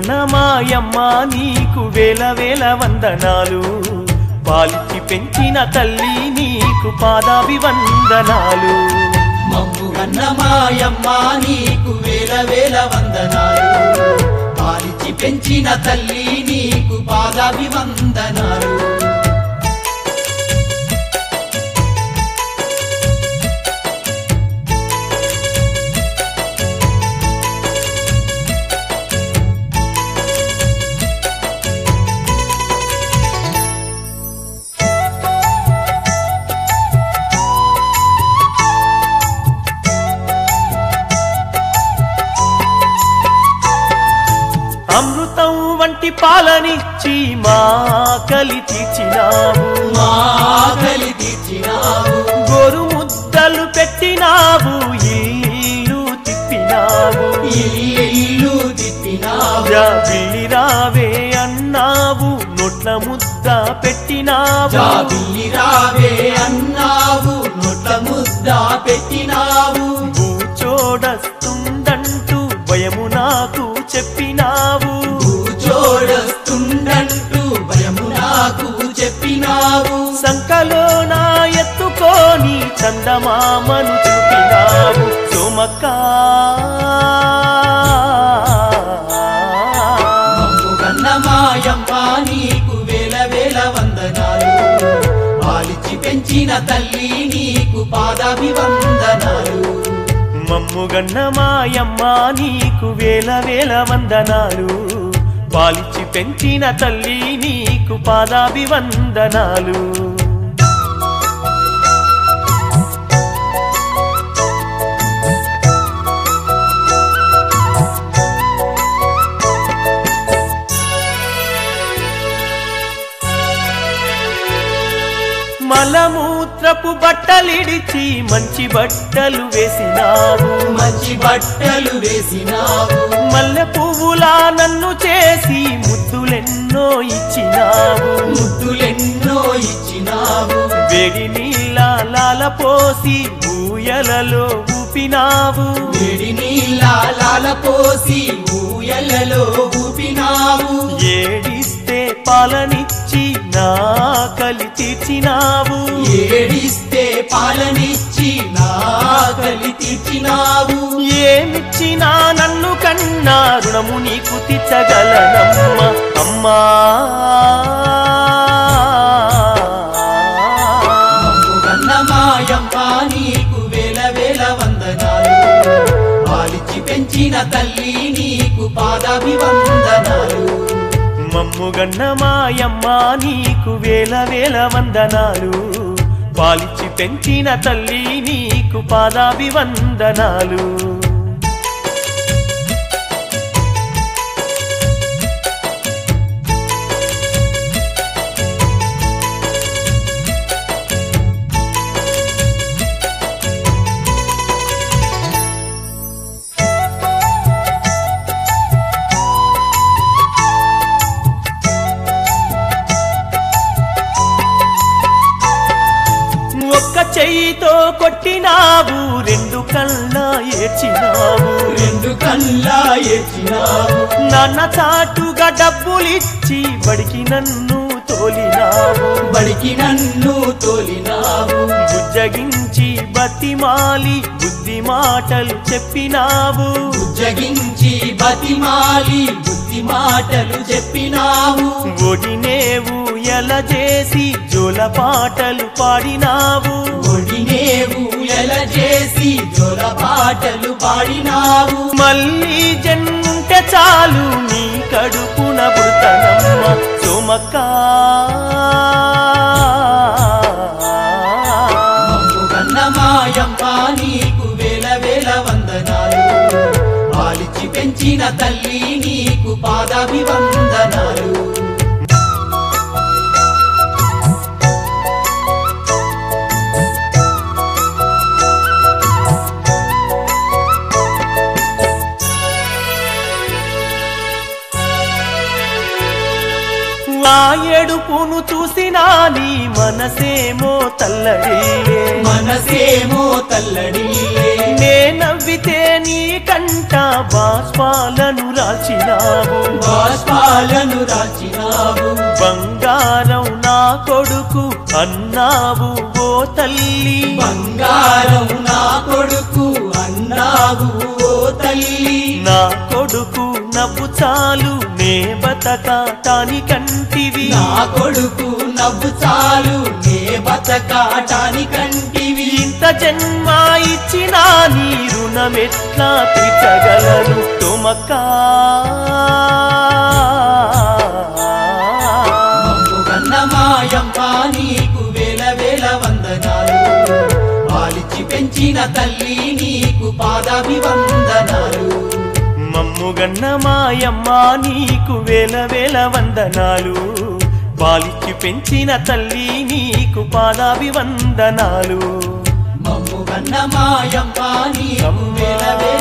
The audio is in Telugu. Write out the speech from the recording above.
గన్న మాయమ్మ నీకు వేల వేల వందనాలు పాలిచ్చి పెంచిన తల్లి నీకు పాదాభివందనాలు మమ్ము గన్న మాయమ్మ నీకు వేల వేల వందనాలు పాలిచి పెంచిన తల్లి నీకు పాదాభివందనాలు అమృతం వంటి పాలనిచ్చి మా కలి తీర్చినావు మా ఆకలి తీర్చినావు గోరు ముద్దలు పెట్టినావు ఇల్లు తిప్పినావు ఇల్లు తిప్పినావు జాబిల్లి రావే అన్నావు నోట్ల ముద్ద పెట్టినావు జాబిల్లి రావే అన్నావు నోట్ల ముద్ద పెట్టినావు చూడస్తుందంటూ భయము నాకు చెప్పినావు కూచోడస్తుండంటూ భయము నాకు చెప్పినావు సంకలో నా ఎత్తుకొని చందమామను చూపినావు సోమక్క మమ్ము కన్న మాయమ్మ నీకు వేల వేల వందనాలు పాలిచి పెంచిన తల్లి నీకు పాదాభివందనాలు మమ్ముగన్న మాయమ్మ నీకు వేల వేల వందనాలు పాలిచ్చి పెంచిన తల్లి నీకు పాదాభివందనాలు మలమూత్రపు బట్టలిడిచి మంచి బట్టలు వేసినావు మంచి బట్టలు వేసినావు మల్లె పువ్వులా నన్ను చేసి ముద్దులెన్నో ఇచ్చినావు ముద్దులెన్నో ఇచ్చినావు వేడి నీళ్ళ లాల పోసి ఊయలలో ఊపినావు వేడి నీళ్ళ లాల పోసి ఊయలలో ఊపినావు ఏడిస్తే పాలనిచ్చి నా కలి తీర్చినావు ఏడిస్తే పాలనిచ్చి నా కలి తీర్చినావు ఏమిచ్చినా నన్ను కన్నా రుణము నీకు తీర్చగలనమ్మ అమ్మా మమ్ము కన్న మాయమ్మ నీకు వేల వేల వందనాలు పాలిచ్చి పెంచిన తల్లి నీకు పాదాభివందనాలు మమ్ముగన్న మాయమ్మ నీకు వేల వేల వందనాలు పాలిచ్చి పెంచిన తల్లి నీకు పాదాభివందనాలు ఒక్క చెయ్యితో కొట్టినావు రెండు కళ్ళ ఏడ్చినావు రెండు కల్లా ఎచ్చినావు నాన్న చాటుగా డబ్బులిచ్చి బడికి నన్ను తోలినావు బడికి నన్ను తోలినావు బుజ్జగించి బతిమాలి బుద్ధి మాటలు చెప్పినావు ఉజ్జగించి బతిమాలి బుద్ధి మాటలు చెప్పినావు ఒడినేవు ఎలా చేసి జోల పాటలు పాడినావు ఒడినేవు ఎల చేసి జోల పాటలు పాడినావు మళ్ళీ జన్ముంటే చాలు నీ కడుపున పుడతనమ్మ సోమక్క మమ్ము కన్న మాయమ్మ నీకు వేల వేల వందనాలు పాలిచ్చి పెంచిన తల్లి నీకు పాదాభివందనాలు ఆ ఎడుపును నిన్ను చూసినా నీ మనసేమో తల్లడిల్లే మనసేమో తల్లడిల్లే నే నవ్వితే నీ కంట బాష్పాలను రాచినావు బాష్పాలను రాచినావు బంగారం నా కొడుకు అన్నావు ఓ తల్లి బంగారం నా కొడుకు అన్నావు ఓ తల్లి నా కొడుకు నవ్వు చాలు నే బతకాటాని కంటివి నా కొడుకు నవ్వు చాలు నే బతకాటాని కంటివి ఇంత జన్మ ఇచ్చిన నీ రుణమెట్లా తీర్చగలను తొమకా మమ్ము కన్న మాయమ్మ నీకు వేల వేల వందనాలు పాలిచ్చి పెంచిన తల్లి నీకు పాదాభివందనాలు మమ్ముగన్న మాయమ్మ నీకు వేల వేల వందనాలు పాలిచ్చి పెంచిన తల్లి నీకు పాదాభివందనాలు మమ్ము కన్న మాయమ్మ నీకు వేల వేల